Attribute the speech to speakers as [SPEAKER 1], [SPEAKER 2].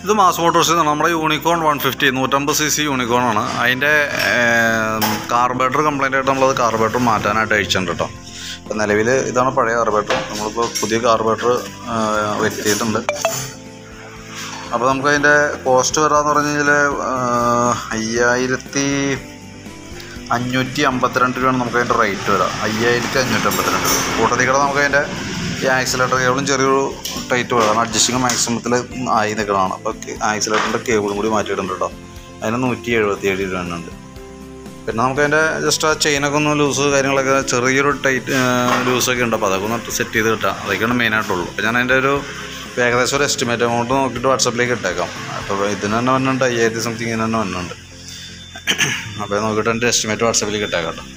[SPEAKER 1] ഇത് മാസ് മോട്ടോഴ്സ് നമ്മുടെ Unicorn one fifty നൂറ്റമ്പത് സി സി യൂണിക്കോൺ ആണ് അതിൻ്റെ കാർബേറ്റർ കംപ്ലൈൻ്റ് ആയിട്ട് നമ്മളത് കാർബേറ്റർ മാറ്റാനായിട്ട് അയച്ചിട്ടുണ്ട് കേട്ടോ ഇപ്പം നിലവിൽ ഇതാണ് പഴയ കാർബേറ്റർ നമ്മളിപ്പോൾ പുതിയ കാർബേറ്റർ വരുത്തിയിട്ടുണ്ട് അപ്പോൾ നമുക്ക് അതിൻ്റെ കോസ്റ്റ് വരാമെന്ന് പറഞ്ഞു കഴിഞ്ഞാൽ അയ്യായിരത്തി അഞ്ഞൂറ്റി അമ്പത്തിരണ്ട് രൂപയാണ് നമുക്ക് അതിൻ്റെ റേറ്റ് വരാം അയ്യായിരത്തി അഞ്ഞൂറ്റി അമ്പത്തിരണ്ട് രൂപ കൂട്ടത്തിൽ കൂടെ നമുക്ക് അതിൻ്റെ ഈ ആക്സിലേറ്റർ കേബിളും ചെറിയൊരു ടൈറ്റ് വേണം അഡ്ജസ്റ്റിങ് മാക്സിമത്തിൽ ആയി നിൽക്കണതാണ് അപ്പോൾ ആക്സിലേറ്ററിൻ്റെ കേബിളും കൂടി മാറ്റിയിട്ടുണ്ട് കേട്ടോ അതിന് നൂറ്റി എഴുപത്തി ഏഴ് രൂപ ഉണ്ട് പിന്നെ നമുക്ക് അതിൻ്റെ ജസ്റ്റ് ആ ചെയിനൊക്കെ ഒന്ന് ലൂസ് കാര്യങ്ങളൊക്കെ ചെറിയൊരു ടൈറ്റ് ലൂസൊക്കെ ഉണ്ട് അപ്പോൾ അതൊക്കെ ഒന്ന് സെറ്റ് ചെയ്ത് കിട്ടാം അതൊക്കെയാണ് മെയിനായിട്ടുള്ളൂ അപ്പോൾ ഞാൻ അതിൻ്റെ ഒരു ഏകദേശം ഒരു എസ്റ്റിമേറ്റ് എമൗണ്ട് നോക്കിയിട്ട് വാട്സപ്പിലേക്ക് ഇട്ടേക്കാം അപ്പോൾ ഇതിന് തന്നെ വന്നുണ്ട് അയ്യായിരത്തി സംതിങ് തന്നെ വന്നുണ്ട് അപ്പോൾ നോക്കിയിട്ട് എൻ്റെ എസ്റ്റിമേറ്റ് വാട്സപ്പിലേക്ക് ഇട്ടേക്കാം കേട്ടോ